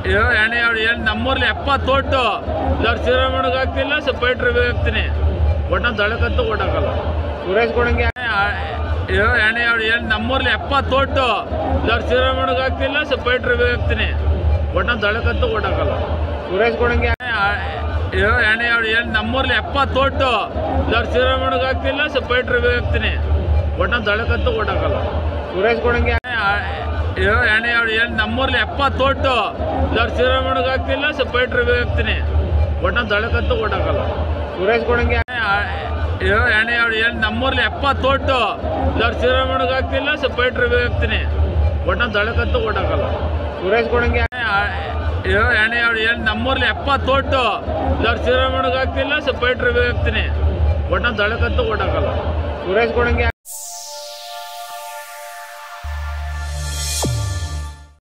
ಅಯ್ಯೋ ಎಣ್ಣೆ ಅವ್ರು ಏನು ನಮ್ಮೂರಲ್ಲಿ ಎಪ್ಪತ್ತು ಓಟು ಇಲ್ಲವ್ರು ಶ್ರೀರಾಮಣ್ಣಗೆ ಹಾಕ್ತಿಲ್ಲ ಸೊ ಪೈಟ್ರಿಗೆ ಹಾಕ್ತೀನಿ ಒಟ್ಟೊಂದು ದಳಕಂತೂ ಓಟಾಕಲ್ಲ ಸುರೇಶ್ ಗೌಡಂಗೆ ಅಯ್ಯೋ ಎಣ್ಣೆ ಅವ್ರು ಏನು ನಮ್ಮೂರಲ್ಲಿ ಎಪ್ಪತ್ತು ಓಟು ಇಲ್ಲವ್ರು ಶ್ರೀರಾಮಣ್ಣಗೆ ಹಾಕ್ತಿಲ್ಲ ಸೊ ಪೈಟ್ರಿಗೆ ಹಾಕ್ತೀನಿ ಒಟ್ಟೊಂದು ದಳಕಂತೂ ಓಟಾಕಲ್ಲ ಸುರೇಶ್ ಗೌಡಂಗೆ ಅಯ್ಯೋ ಎಣ್ಣೆ ಅವ್ರು ಏನು ನಮ್ಮೂರಲ್ಲಿ ಎಪ್ಪತ್ತು ಓಟು ಇಲ್ಲವ್ರು ಶ್ರೀರಾಮಣ್ಣಗೆ ಹಾಕ್ತಿಲ್ಲ ಸೊ ಪೈಟ್ರಿಗೆ ಹಾಕ್ತೀನಿ ಒಟ್ಟೊಂದು ದಳಕಂತೂ ಓಟಾಕಲ್ಲ ಸುರೇಶ್ ಗೌಡಂಗೆ ಅಯ್ಯೋ ಎಣ್ಣೆ ಅವ್ರು ಏನು ನಮ್ಮೂರಲ್ಲಿ ಎಪ್ಪತ್ತು ಓಟು ಇಲ್ಲವ್ರು ಶ್ರೀರಾಮಣ್ಣಗೆ ಹಾಕ್ತಿಲ್ಲ ಸೊ ಪೈಟ್ರಿಗೆ ಹಾಕ್ತೀನಿ ಒಟ್ಟೊಂದು ದಳಕಂತೂ ಓಟಾಕಲ್ಲ ಸುರೇಶ್ ಗೌಡಂಗೆ ಅಯ್ಯೋ ಎಣ್ಣೆ ಅವ್ರು ಏನು ನಮ್ಮೂರಲ್ಲಿ ಎಪ್ಪತ್ತು ಓಟು ಇಲ್ಲವ್ರು ಶ್ರೀರಾಮಣ್ಣಗೆ ಹಾಕ್ತಿಲ್ಲ ಸೊ ಪೈಟ್ರಿಗೆ ಹಾಕ್ತೀನಿ ಒಟ್ಟೊಂದು ದಳಕಂತೂ ಓಟಾಕಲ್ಲ ಸುರೇಶ್ ಗೌಡಂಗೆ ಅಯ್ಯೋ ಎಣ್ಣೆ ಅವ್ರು ಏನು ನಮ್ಮೂರಲ್ಲಿ ಎಪ್ಪತ್ತು ಓಟು ಇಲ್ಲವ್ರು ಶ್ರೀರಾಮಣ್ಣಗೆ ಹಾಕ್ತಿಲ್ಲ ಸೊ ಪೈಟ್ರಿಗೆ ಹಾಕ್ತೀನಿ ಒಟ್ಟೊಂದು ದಳಕಂತೂ ಓಟಾಕಲ್ಲ ಸುರೇಶ್ ಗೌಡಂಗೆ